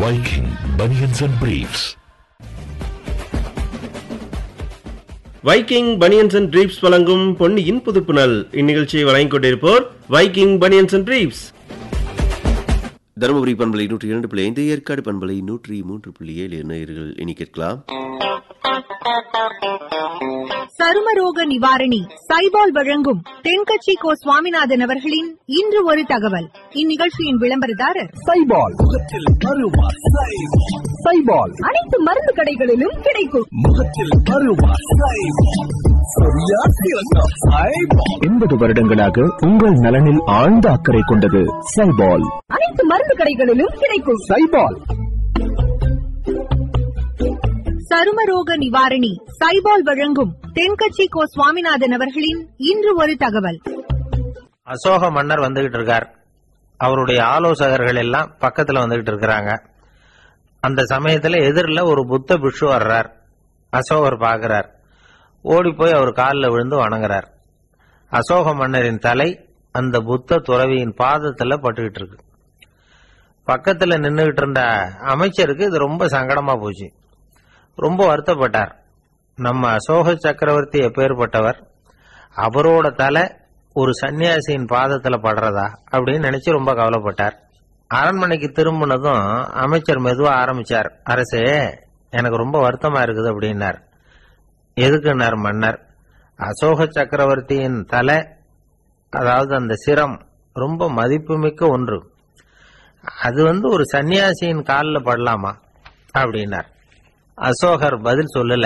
Viking Bunions and Briefs. Viking banians and briefs வழங்கும் பொன்னியின் புதுப்புணல் இந்நிகழ்ச்சியை வழங்கிக் கொண்டிருப்போர் Viking banians and briefs Dharmapuri பண்பலை நூற்றி இரண்டு புள்ளி ஐந்து ஏற்காடு பண்பலை நூற்றி மூன்று புள்ளி ஏழு நேயர்கள் இனி கேட்கலாம் சருமரோக நிவாரணி சைபால் வழங்கும் தென்கட்சி கோ சுவாமிநாதன் அவர்களின் இன்று ஒரு தகவல் இந்நிகழ்ச்சியின் விளம்பரதாரர் சைபால் முகத்தில் அருவா சைபால் சைபால் அனைத்து மருந்து கடைகளிலும் கிடைக்கும் முகத்தில் அருவா சைபால் சரியா சிறந்த சைபால் எண்பது வருடங்களாக உங்கள் நலனில் ஆழ்ந்த அக்கறை கொண்டது சைபால் அனைத்து மருந்து கடைகளிலும் கிடைக்கும் சைபால் சருமரோக நிவாரணி சைபால் வழங்கும் தென்கட்சி கோ சுவாமிநாதன் அவர்களின் இன்று ஒரு தகவல் அசோக மன்னர் வந்துகிட்டு இருக்கார் அவருடைய ஆலோசகர்கள் எல்லாம் பக்கத்துல வந்துகிட்டு இருக்கிறாங்க அந்த சமயத்துல எதிரில் ஒரு புத்த பிக்ஷு வர்றார் அசோகர் பார்க்கிறார் ஓடி போய் அவர் காலில் விழுந்து வணங்குறார் அசோக மன்னரின் தலை அந்த புத்த துறவியின் பாதத்துல பட்டுக்கிட்டு இருக்கு பக்கத்துல நின்றுகிட்டு இருந்த அமைச்சருக்கு இது ரொம்ப சங்கடமா போச்சு ரொம்ப வருத்தப்பட்டார் நம்ம அசோக சக்கரவர்த்தி எப்பேற்பட்டவர் அவரோட தலை ஒரு சன்னியாசியின் பாதத்துல படுறதா அப்படின்னு நினைச்சு ரொம்ப கவலைப்பட்டார் அரண்மனைக்கு திரும்பினதும் அமைச்சர் மெதுவா ஆரம்பிச்சார் அரசே எனக்கு ரொம்ப வருத்தமா இருக்குது அப்படின்னார் எதுக்குன்னார் மன்னர் அசோக சக்கரவர்த்தியின் தலை அதாவது அந்த சிரம் ரொம்ப மதிப்புமிக்க ஒன்று அது வந்து ஒரு சன்னியாசியின் காலில் படலாமா அப்படின்னார் அசோகர் பதில் சொல்லல